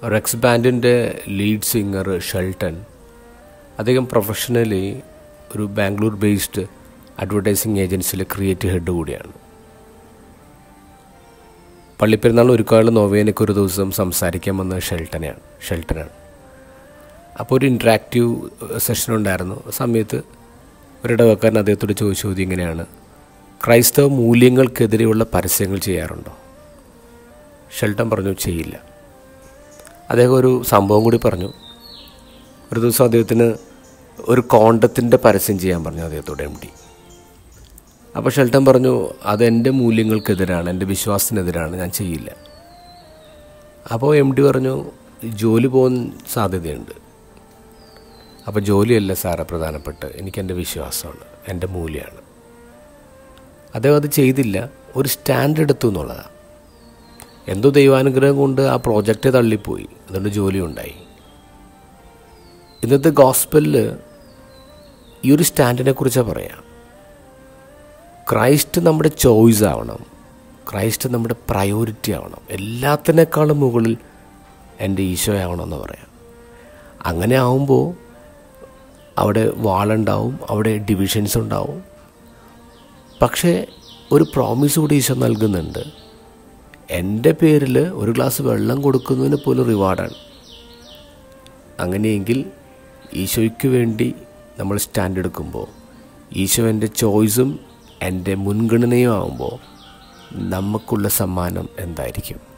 Rex ബാൻഡിൻ്റെ lead singer Shelton അദ്ദേഹം professionally ഒരു ബാംഗ്ലൂർ ബേസ്ഡ് അഡ്വർടൈസിങ് ഏജൻസിയിലെ ക്രിയേറ്റീവ് ഹെഡ് കൂടിയാണ് പള്ളിപ്പെരുന്നാൾ ഒരുക്കാൾ നോവേനയ്ക്ക് ഒരു ദിവസം സംസാരിക്കാൻ വന്ന ഷെൽട്ടനെയാണ് ഷെൽട്ടനാണ് അപ്പോൾ ഒരു ഇൻട്രാക്റ്റീവ് സെഷൻ ഉണ്ടായിരുന്നു ആ സമയത്ത് ഒരിടവക്കാരൻ അദ്ദേഹത്തോട് ചോദിച്ച ചോദ്യം ഇങ്ങനെയാണ് ക്രൈസ്തവ മൂല്യങ്ങൾക്കെതിരെയുള്ള പരസ്യങ്ങൾ ചെയ്യാറുണ്ടോ ഷെൽട്ടൻ പറഞ്ഞു ചെയ്യില്ല അദ്ദേഹം ഒരു സംഭവം കൂടി പറഞ്ഞു ഒരു ദിവസം അദ്ദേഹത്തിന് ഒരു കോണ്ടത്തിൻ്റെ പരസ്യം ചെയ്യാൻ പറഞ്ഞു അദ്ദേഹത്തോട് എം ഡി അപ്പോൾ ഷെൽട്ടൻ പറഞ്ഞു അത് എൻ്റെ മൂല്യങ്ങൾക്കെതിരാണ് എൻ്റെ വിശ്വാസത്തിനെതിരാണ് ഞാൻ ചെയ്യില്ല അപ്പോൾ എം ഡി പറഞ്ഞു ജോലി പോകാൻ സാധ്യതയുണ്ട് അപ്പോൾ ജോലിയല്ല സാറേ പ്രധാനപ്പെട്ട് എനിക്കെൻ്റെ വിശ്വാസമാണ് എൻ്റെ മൂല്യമാണ് അദ്ദേഹം അത് ചെയ്തില്ല ഒരു സ്റ്റാൻഡ് എടുത്തു എന്നുള്ളതാണ് എന്തോ ദൈവാനുഗ്രഹം കൊണ്ട് ആ പ്രോജക്റ്റ് തള്ളിപ്പോയി അതുകൊണ്ട് ജോലി ഉണ്ടായി ഇന്നത്തെ ഗോസ്പലിൽ ഈ ഒരു സ്റ്റാൻഡിനെ കുറിച്ചാണ് പറയാം ക്രൈസ്റ്റ് നമ്മുടെ ചോയ്സ് ആവണം ക്രൈസ്റ്റ് നമ്മുടെ പ്രയോറിറ്റി ആവണം എല്ലാത്തിനേക്കാളും മുകളിൽ എൻ്റെ ഈശോ ആവണമെന്ന് പറയാം അങ്ങനെ ആവുമ്പോൾ അവിടെ വാളുണ്ടാവും അവിടെ ഡിവിഷൻസ് ഉണ്ടാവും പക്ഷേ ഒരു പ്രോമിസ് കൂടി ഈശോ നൽകുന്നുണ്ട് എൻ്റെ പേരിൽ ഒരു ഗ്ലാസ് വെള്ളം കൊടുക്കുന്നതിന് പോലും റിവാർഡാണ് അങ്ങനെയെങ്കിൽ ഈശോയ്ക്ക് വേണ്ടി നമ്മൾ സ്റ്റാൻഡ് എടുക്കുമ്പോൾ ഈശോ എൻ്റെ ചോയ്സും എൻ്റെ മുൻഗണനയും ആകുമ്പോൾ നമുക്കുള്ള സമ്മാനം എന്തായിരിക്കും